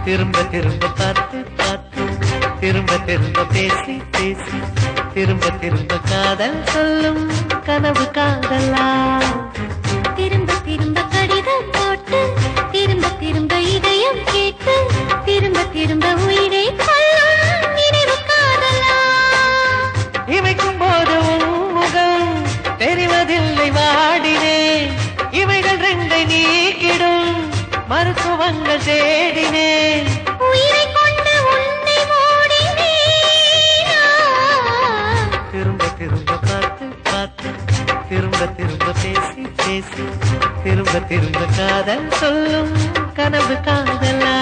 திரும்ப திரும்ப பார்த்து பார்த்து திரும்ப திரும்ப பேசி பேசி திரும்ப திரும்ப காதல் சொல்லும் கனவு காதலா திரும்ப திரும்ப கடிதம் போட்டு திரும்ப திரும்ப இதயம் கேட்டு திரும்ப திரும்ப உயிரை கொல்லும் நினைவு காதலா இமைக்கும் போது உன் முகம் தெரிவதில்லை வாடினேன் இவைகள் ரெண்டை நீக்கிடும் மருத்துவங்கள் தேடினேன் உயிரை கொண்டு உன்னை மூடினேனா திரும்ப திரும்ப பார்த்து பார்த்து திரும்ப திரும்ப பேசி பேசி திரும்ப திரும்ப காதல் சொல்லும் கனவு காதலா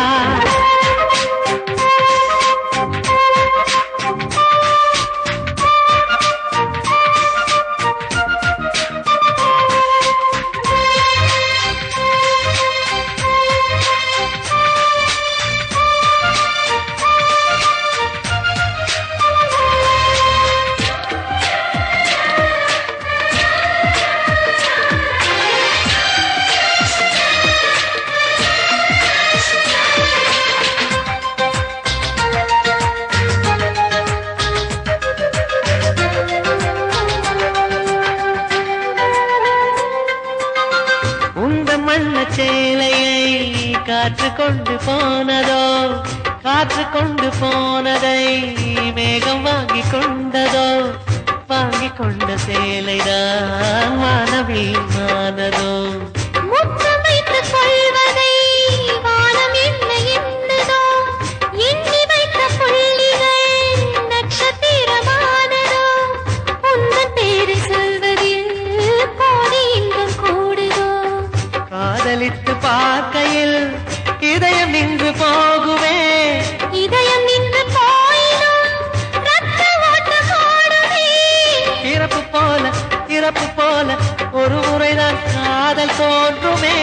உந்த மண்ண சேலையை காற்று கொண்டு போனதோ காற்று கொண்டு போனதை மேகம் வாங்கி கொண்டதோ வாங்கி கொண்ட சேலைதான் வானவிமானதோ முத்தம் வைத்துக் கொள்வதை வானம் என்ன எண்ணுதோ எண்ணி வைத்த புள்ளிகள் நட்சத்திரமானதோ உந்தன் பேரை சொல்வதில் கோடி இன்பம் கூடுதோ காதலித்து பார்க்கையில் இதயம் நின்று போகுமே இதயம் நின்று போயினும் ரத்த ஓட்டம் ஓடுமே இறப்பு போல இறப்பு போல ஒரு முறைதான் காதல் தோன்றுமே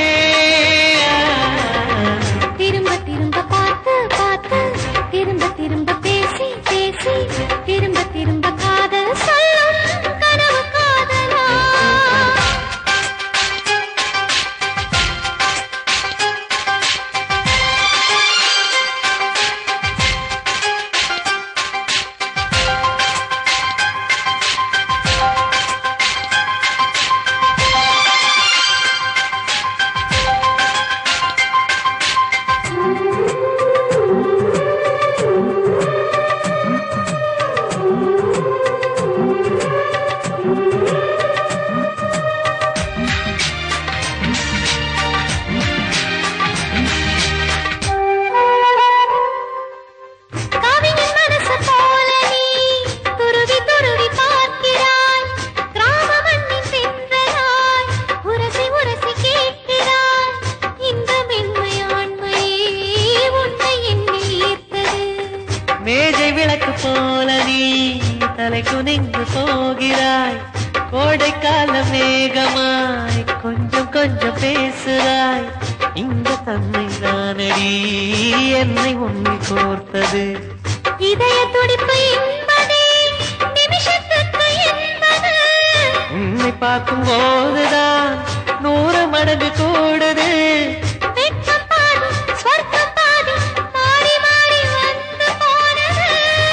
திரும்ப திரும்ப பார்த்து பார்த்து திரும்ப திரும்ப பேசி பேசி திரும்ப திரும்ப காதல் சொல்லும் கனவு காதலா கவிஞன் மனசு போல நீ துருவி துருவி பார்க்கிறாய் கிராம மண்ணின் சென்றதாய் உரசி உரசி கேட்கிறாய் இந்த மென்மையாண்மையே உன்னை என்னை ஈர்த்தது மேஜை விளக்கு போல நீ தலை குனிந்து போகிறாய் கோடைக்கால மேகமாய் கொஞ்சம் கொஞ்சம் பேசுறாய் இந்த தன்மை தானடி என்னை உன்னை கோர்த்தது இதய துடிப்பு என்பதே நிமிஷத்துக்கு என்பது உன்னை பார்க்கும் போதுதான் நூறு மடங்கு கூடுது வெட்கம் பாதி ஸ்வர்க்கம் பாதி மாறி மாறி வந்து போனது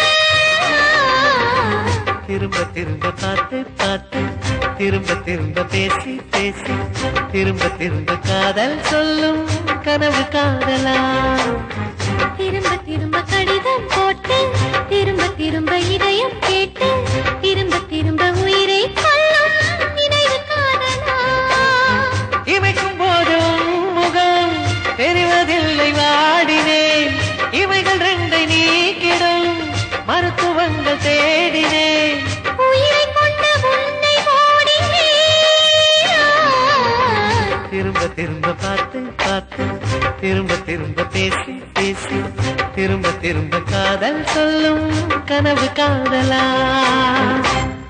திரும்ப திரும்ப பார்த்து பார்த்து திரும்ப திரும்ப பேசி பேசி திரும்ப திரும்ப காதல் சொல்லும் கனவு காதலா திரும்ப திரும்ப கடிதம் போட்டு திரும்ப திரும்ப இதயம் கேட்டு திரும்ப திரும்ப உயிரை கொல்லும் நினைவு காதலா இமைக்கும் போதும் முகம் தெரிவதில்லை வாடினேன் இவைகள் ரெண்டை நீக்கிடும் மருத்துவங்கள் தேடினேன் உயிரை கொண்டு உன்னை ஓடினேன் திரும்ப திரும்ப பார்த்து பார்த்து திரும்ப திரும்ப பேசி பேசி திரும்ப திரும்ப காதல் சொல்லும் கனவு காதலா